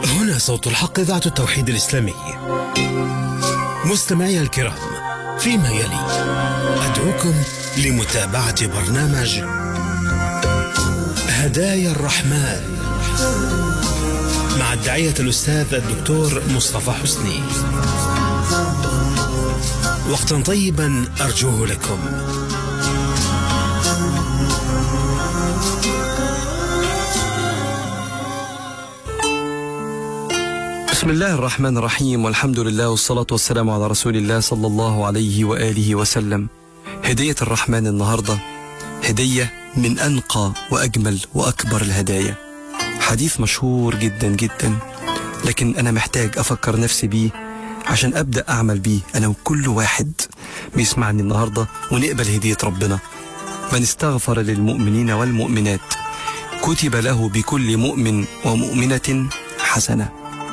هنا صوت الحق إذاعة التوحيد الإسلامي مستمعي الكرام فيما يلي أدعوكم لمتابعة برنامج هدايا الرحمن مع الداعية الأستاذ الدكتور مصطفى حسني وقتا طيبا أرجوه لكم بسم الله الرحمن الرحيم والحمد لله والصلاة والسلام على رسول الله صلى الله عليه وآله وسلم هدية الرحمن النهاردة هدية من أنقى وأجمل وأكبر الهدايا حديث مشهور جدا جدا لكن أنا محتاج أفكر نفسي بيه عشان أبدأ أعمل بيه أنا وكل واحد بيسمعني النهاردة ونقبل هدية ربنا من استغفر للمؤمنين والمؤمنات كتب له بكل مؤمن ومؤمنة حسنة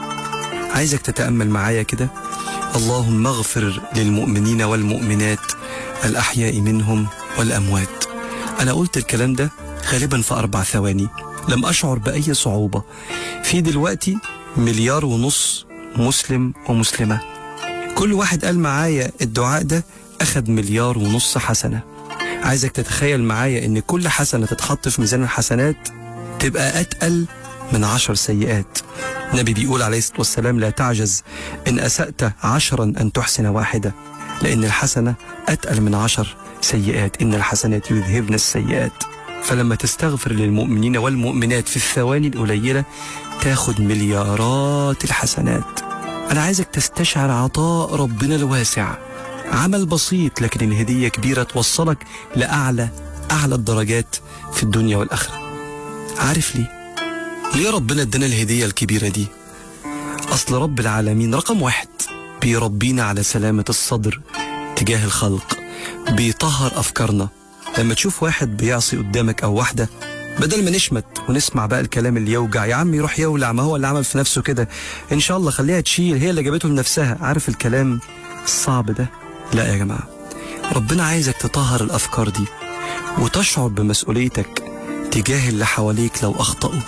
عايزك تتأمل معايا كده اللهم اغفر للمؤمنين والمؤمنات الأحياء منهم والأموات أنا قلت الكلام ده غالبا في أربع ثواني لم أشعر بأي صعوبة في دلوقتي مليار ونص مسلم ومسلمة كل واحد قال معايا الدعاء ده أخد مليار ونص حسنة عايزك تتخيل معايا ان كل حسنة تتحط في ميزان الحسنات تبقى أتقل من عشر سيئات النبي بيقول عليه الصلاة والسلام لا تعجز إن أسأت عشرا أن تحسن واحدة لأن الحسنة أتقل من عشر سيئات إن الحسنات يذهبن السيئات فلما تستغفر للمؤمنين والمؤمنات في الثواني القليلة تاخد مليارات الحسنات أنا عايزك تستشعر عطاء ربنا الواسع عمل بسيط لكن الهدية كبيرة توصلك لأعلى أعلى الدرجات في الدنيا والآخرة عارف ليه؟ ليه ربنا ادانا الهدية الكبيرة دي؟ أصل رب العالمين رقم واحد بيربينا على سلامة الصدر تجاه الخلق بيطهر أفكارنا لما تشوف واحد بيعصي قدامك أو واحدة بدل ما نشمت ونسمع بقى الكلام اللي يوجع يا عم يروح يولع ما هو اللي عمل في نفسه كده إن شاء الله خليها تشيل هي اللي جابته لنفسها عارف الكلام الصعب ده لا يا جماعة ربنا عايزك تطهر الأفكار دي وتشعر بمسؤوليتك تجاه اللي حواليك لو أخطأوا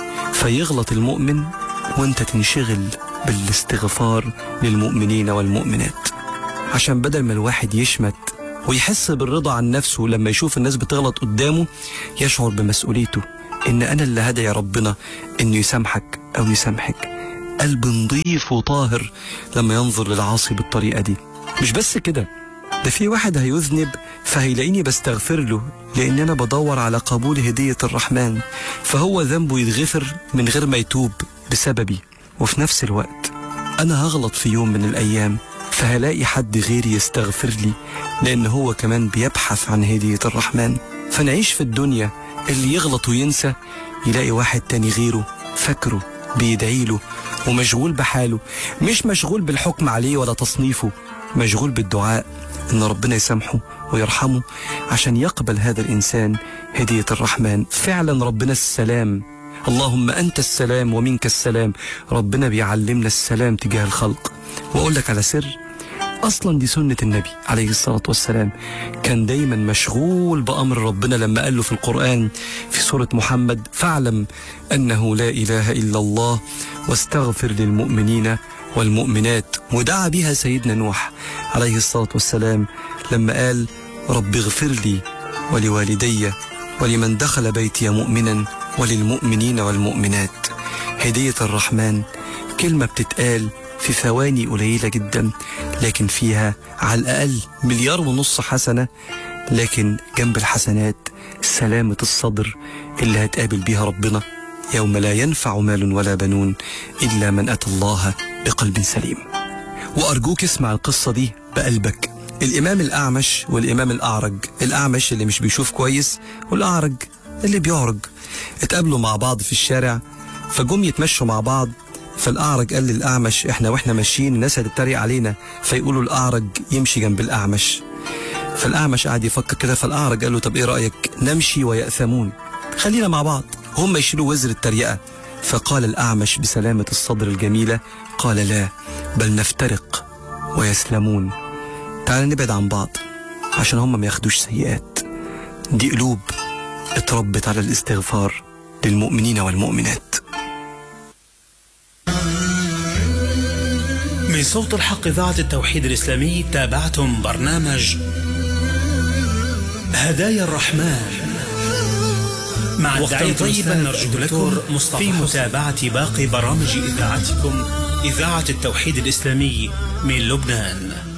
فيغلط المؤمن وانت تنشغل بالاستغفار للمؤمنين والمؤمنات عشان بدل ما الواحد يشمت ويحس بالرضا عن نفسه لما يشوف الناس بتغلط قدامه يشعر بمسؤوليته ان انا اللي هدعي ربنا انه يسامحك او يسامحك قلب نظيف وطاهر لما ينظر للعاصي بالطريقة دي مش بس كده ده في واحد هيذنب فهيلاقيني بستغفر له لان انا بدور على قبول هدية الرحمن فهو ذنبه يتغفر من غير ما يتوب بسببي وفي نفس الوقت انا هغلط في يوم من الايام فهلاقي حد غيري يستغفر لي لان هو كمان بيبحث عن هدية الرحمن فنعيش في الدنيا اللي يغلط وينسى يلاقي واحد تاني غيره فاكره بيدعي له ومشغول بحاله مش مشغول بالحكم عليه ولا تصنيفه مشغول بالدعاء ان ربنا يسامحه ويرحمه عشان يقبل هذا الانسان هديه الرحمن فعلا ربنا السلام اللهم انت السلام ومنك السلام ربنا بيعلمنا السلام تجاه الخلق واقول لك على سر اصلا دي سنه النبي عليه الصلاه والسلام كان دايما مشغول بامر ربنا لما قال له في القران في سوره محمد فاعلم انه لا اله الا الله واستغفر للمؤمنين والمؤمنات ودعا بها سيدنا نوح عليه الصلاه والسلام لما قال رب اغفر لي ولوالدي ولمن دخل بيتي مؤمنا وللمؤمنين والمؤمنات هديه الرحمن كلمه بتتقال في ثواني قليلة جدا لكن فيها على الأقل مليار ونص حسنة لكن جنب الحسنات سلامة الصدر اللي هتقابل بيها ربنا يوم لا ينفع مال ولا بنون إلا من أتى الله بقلب سليم وأرجوك اسمع القصة دي بقلبك الإمام الأعمش والإمام الأعرج الأعمش اللي مش بيشوف كويس والأعرج اللي بيعرج اتقابلوا مع بعض في الشارع فجم يتمشوا مع بعض فالأعرج قال للأعمش إحنا وإحنا ماشيين الناس هتتريق علينا فيقولوا الأعرج يمشي جنب الأعمش فالأعمش قعد يفكر كده فالأعرج قال له طب إيه رأيك نمشي ويأثمون خلينا مع بعض هم يشيلوا وزر التريقة فقال الأعمش بسلامة الصدر الجميلة قال لا بل نفترق ويسلمون تعال نبعد عن بعض عشان هم ما ياخدوش سيئات دي قلوب اتربت على الاستغفار للمؤمنين والمؤمنات من صوت الحق إذاعة التوحيد الإسلامي تابعتم برنامج هدايا الرحمن مع الداعية طيبا نرجو لكم في متابعة باقي برامج إذاعتكم إذاعة التوحيد الإسلامي من لبنان